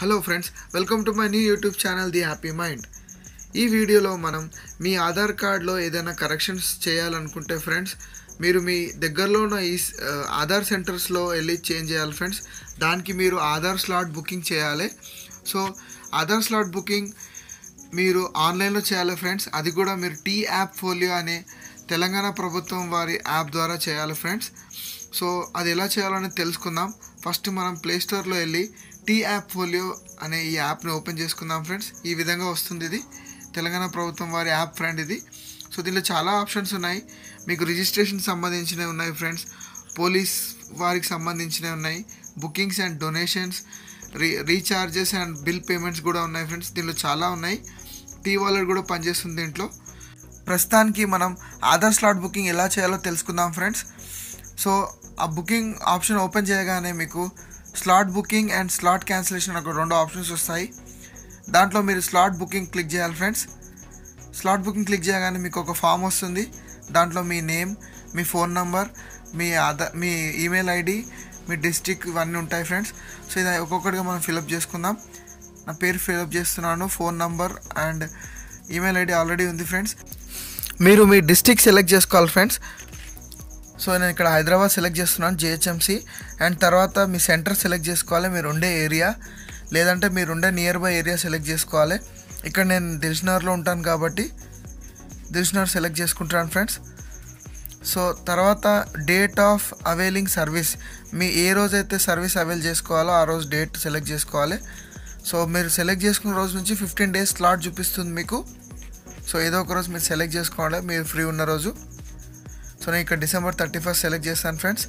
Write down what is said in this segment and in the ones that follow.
hello friends welcome to my new YouTube channel the happy mind ఈ వీడియోలో మనం మీ ఆధార్ కార్డ్లో ఏదైనా కరెక్షన్స్ చేయాలనుకుంటే ఫ్రెండ్స్ మీరు మీ దగ్గరలో ఉన్న ఈ స్- ఆ, ఆధార్ సెంటర్స్లో వెళ్ళి చేంజ్ చేయాలి ఫ్రెండ్స్ దానికి మీరు ఆధార్ స్లాట్ బుకింగ్ చేయాలి సో ఆధార్ స్లాట్ బుకింగ్ మీరు ఆన్లైన్లో చేయాలి ఫ్రెండ్స్ అది కూడా మీరు టీ యాప్ ఫోలియో అనే తెలంగాణ ప్రభుత్వం వారి యాప్ ద్వారా చేయాలి ఫ్రెండ్స్ సో అది ఎలా చేయాలని తెలుసుకుందాం ఫస్ట్ మనం ప్లే స్టోర్లో వెళ్ళి టీ యాప్ ఫోలియో అనే ఈ యాప్ని ఓపెన్ చేసుకుందాం ఫ్రెండ్స్ ఈ విధంగా వస్తుంది ఇది తెలంగాణ ప్రభుత్వం వారి యాప్ ఫ్రెండ్ ఇది సో దీనిలో చాలా ఆప్షన్స్ ఉన్నాయి మీకు రిజిస్ట్రేషన్ సంబంధించినవి ఉన్నాయి ఫ్రెండ్స్ పోలీస్ వారికి సంబంధించినవి ఉన్నాయి bookings and donations re recharges and bill payments కూడా ఉన్నాయి ఫ్రెండ్స్ దీనిలో చాలా ఉన్నాయి టీ వాలెట్ కూడా పనిచేస్తుంది దీంట్లో ప్రస్తుతానికి మనం ఆధార్ స్లాట్ బుకింగ్ ఎలా చేయాలో తెలుసుకుందాం ఫ్రెండ్స్ సో ఆ బుకింగ్ ఆప్షన్ ఓపెన్ చేయగానే మీకు slot booking and slot cancellation ఒక రెండు ఆప్షన్స్ వస్తాయి దాంట్లో మీరు స్లాట్ బుకింగ్ క్లిక్ చేయాలి ఫ్రెండ్స్ స్లాట్ బుకింగ్ క్లిక్ చేయగానే మీకు ఒక ఫామ్ వస్తుంది దాంట్లో మీ నేమ్ మీ ఫోన్ నంబర్ మీ ఆధార్ మీ ఈమెయిల్ ఐడి మీ డిస్టిక్ ఇవన్నీ ఉంటాయి ఫ్రెండ్స్ సో ఇది ఒక్కొక్కటిగా మనం ఫిలప్ చేసుకుందాం నా పేరు ఫిలప్ చేస్తున్నాను phone number and email ID already ఉంది ఫ్రెండ్స్ మీరు మీ డిస్టిక్ సెలెక్ట్ చేసుకోవాలి ఫ్రెండ్స్ సో నేను ఇక్కడ హైదరాబాద్ సెలెక్ట్ చేస్తున్నాను జిహెచ్ఎంసి అండ్ తర్వాత మీ సెంటర్ సెలెక్ట్ చేసుకోవాలి మీరు ఉండే ఏరియా లేదంటే మీరు ఉండే నియర్ బై ఏరియా సెలెక్ట్ చేసుకోవాలి ఇక్కడ నేను దిల్షనగర్లో ఉంటాను కాబట్టి దిల్షనగర్ సెలెక్ట్ చేసుకుంటాను ఫ్రెండ్స్ సో తర్వాత డేట్ ఆఫ్ అవైలింగ్ సర్వీస్ మీ ఏ రోజైతే సర్వీస్ అవైల్ చేసుకోవాలో ఆ రోజు డేట్ సెలెక్ట్ చేసుకోవాలి సో మీరు సెలెక్ట్ చేసుకున్న రోజు నుంచి ఫిఫ్టీన్ డేస్ స్లాట్ చూపిస్తుంది మీకు సో ఏదో ఒక రోజు మీరు సెలెక్ట్ చేసుకోవాలి మీరు ఫ్రీ ఉన్న రోజు సో నేను ఇక్కడ డిసెంబర్ థర్టీ ఫస్ట్ సెలెక్ట్ చేస్తాను ఫ్రెండ్స్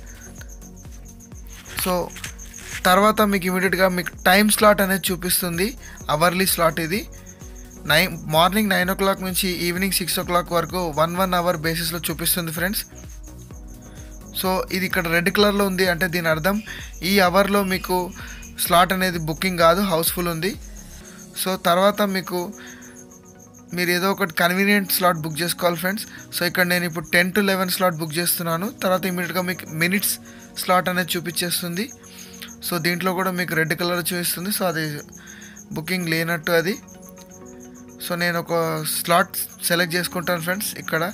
సో తర్వాత మీకు ఇమీడియట్గా మీకు టైం స్లాట్ అనేది చూపిస్తుంది అవర్లీ స్లాట్ ఇది nine morning nine o'clock నుంచి ఈవినింగ్ సిక్స్ ఓ క్లాక్ వరకు వన్ వన్ అవర్ బేసిస్లో చూపిస్తుంది ఫ్రెండ్స్ సో ఇది ఇక్కడ రెడ్ కలర్లో ఉంది అంటే దీని అర్థం ఈ అవర్లో మీకు స్లాట్ అనేది బుకింగ్ కాదు హౌస్ఫుల్ ఉంది సో తర్వాత మీకు మీరు ఏదో ఒకటి కన్వీనియంట్ స్లాట్ బుక్ చేసుకోవాలి ఫ్రెండ్స్ సో ఇక్కడ నేను ఇప్పుడు ten to eleven slot book చేస్తున్నాను తర్వాత ఇమీడియట్గా మీకు మినిట్స్ స్లాట్ అనేది చూపించేస్తుంది సో దీంట్లో కూడా మీకు రెడ్ కలర్ చూపిస్తుంది సో అది బుకింగ్ లేనట్టు అది సో నేను ఒక స్లాట్ సెలెక్ట్ చేసుకుంటాను ఫ్రెండ్స్ ఇక్కడ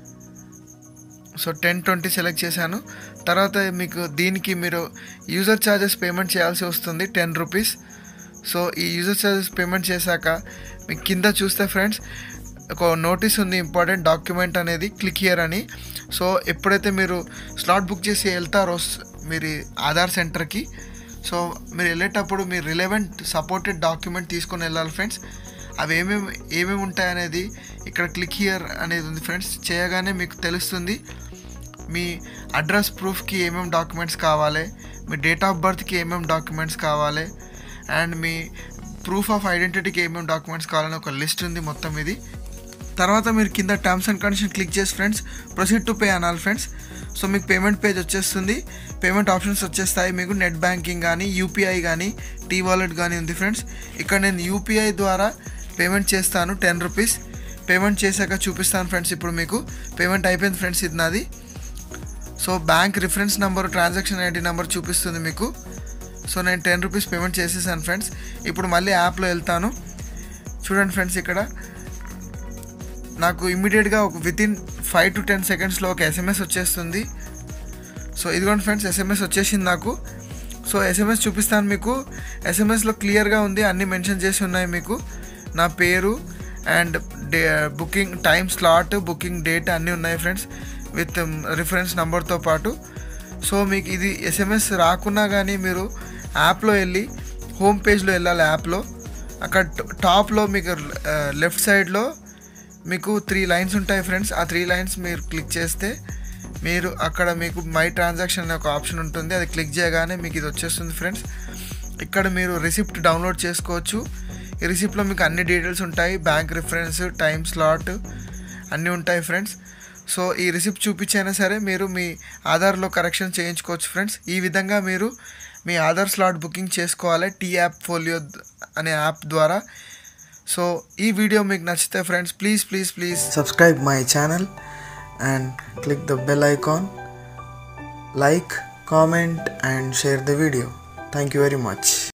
సో టెన్ ట్వంటీ సెలెక్ట్ చేశాను తర్వాత మీకు దీనికి మీరు యూజర్ ఛార్జెస్ పేమెంట్ చేయాల్సి వస్తుంది టెన్ రూపీస్ సో ఈ యూజర్ ఛార్జెస్ పేమెంట్ చేశాక మీకు కింద చూస్తే ఫ్రెండ్స్ ఒక నోటీస్ ఉంది ఇంపార్టెంట్ డాక్యుమెంట్ అనేది క్లిక్ హియర్ అని సో ఎప్పుడైతే మీరు స్లాట్ బుక్ చేసి వెళ్తారో స్- మీరు ఆధార్ సెంటర్కి సో మీరు వెళ్ళేటప్పుడు మీరు రిలవెంట్ సపోర్టెడ్ డాక్యుమెంట్ తీసుకొని వెళ్ళాలి ఫ్రెండ్స్ అవి ఏమేమి ఏమేమి ఉంటాయనేది ఇక్కడ క్లిక్ హియర్ అనేది ఉంది ఫ్రెండ్స్ చేయగానే మీకు తెలుస్తుంది మీ అడ్రస్ ప్రూఫ్కి ఏమేమి డాక్యుమెంట్స్ కావాలి మీ డేట్ ఆఫ్ బర్త్కి ఏమేమి డాక్యుమెంట్స్ కావాలి అండ్ మీ ప్రూఫ్ ఆఫ్ ఐడెంటిటీకి ఏమేమి డాక్యుమెంట్స్ కావాలని ఒక లిస్ట్ ఉంది మొత్తం ఇది తర్వాత మీరు కింద టర్మ్స్ అండ్ కండిషన్ క్లిక్ చేసి ఫ్రెండ్స్ ప్రొసీడ్ టు పే అనాలి ఫ్రెండ్స్ సో మీకు పేమెంట్ పేజ్ వచ్చేస్తుంది పేమెంట్ ఆప్షన్స్ వచ్చేస్తాయి మీకు నెట్ బ్యాంకింగ్ కానీ యూపీఐ కానీ టీ వాలెట్ కానీ ఉంది ఫ్రెండ్స్ ఇక్కడ నేను యూపీఐ ద్వారా పేమెంట్ చేస్తాను టెన్ రూపీస్ పేమెంట్ చేశాక చూపిస్తాను ఫ్రెండ్స్ ఇప్పుడు మీకు పేమెంట్ అయిపోయింది ఫ్రెండ్స్ ఇది నాది so bank reference number transaction ID number చూపిస్తుంది మీకు సో నేను టెన్ రూపీస్ పేమెంట్ చేసేసాను ఫ్రెండ్స్ ఇప్పుడు మళ్ళీ యాప్లో వెళ్తాను చూడండి ఫ్రెండ్స్ ఇక్కడ నాకు ఇమీడియట్గా ఒక with in five to ten సెకండ్స్లో ఒక ఎస్ఎంఎస్ వచ్చేస్తుంది సో ఇదిగోండి ఫ్రెండ్స్ ఎస్ఎంఎస్ వచ్చేసింది నాకు సో ఎస్ఎంఎస్ చూపిస్తాను మీకు ఎస్ఎంఎస్లో క్లియర్గా ఉంది అన్నీ మెన్షన్ చేసి ఉన్నాయి మీకు నా పేరు and day booking time slot booking date అన్నీ ఉన్నాయి ఫ్రెండ్స్ విత్ రిఫరెన్స్ నెంబర్తో పాటు సో మీకు ఇది ఎస్ఎంఎస్ రాకున్నా కానీ మీరు యాప్లో వెళ్ళి హోమ్ పేజ్లో వెళ్ళాలి యాప్లో అక్కడ టాప్లో మీకు లెఫ్ట్ సైడ్లో మీకు త్రీ లైన్స్ ఉంటాయి ఫ్రెండ్స్ ఆ త్రీ లైన్స్ మీరు క్లిక్ చేస్తే మీరు అక్కడ మీకు మై ట్రాన్సాక్షన్ అనే ఒక ఆప్షన్ ఉంటుంది అది క్లిక్ చేయగానే మీకు ఇది వచ్చేస్తుంది ఫ్రెండ్స్ ఇక్కడ మీరు రిసిప్ట్ డౌన్లోడ్ చేసుకోవచ్చు ఈ రిసిప్ట్లో మీకు అన్ని డీటెయిల్స్ ఉంటాయి బ్యాంక్ రిఫరెన్స్ టైం స్లాట్ అన్నీ ఉంటాయి ఫ్రెండ్స్ సో ఈ రిసిప్ట్ చూపించైనా సరే మీరు మీ ఆధార్లో కరెక్షన్ చేయించుకోవచ్చు ఫ్రెండ్స్ ఈ విధంగా మీరు మీ ఆధార్ స్లాట్ బుకింగ్ చేసుకోవాలి టీ యాప్ ఫోలియో అనే యాప్ ద్వారా సో ఈ వీడియో మీకు నచ్చితే friends please please please subscribe my channel and click the bell icon like comment and share the video thank you very much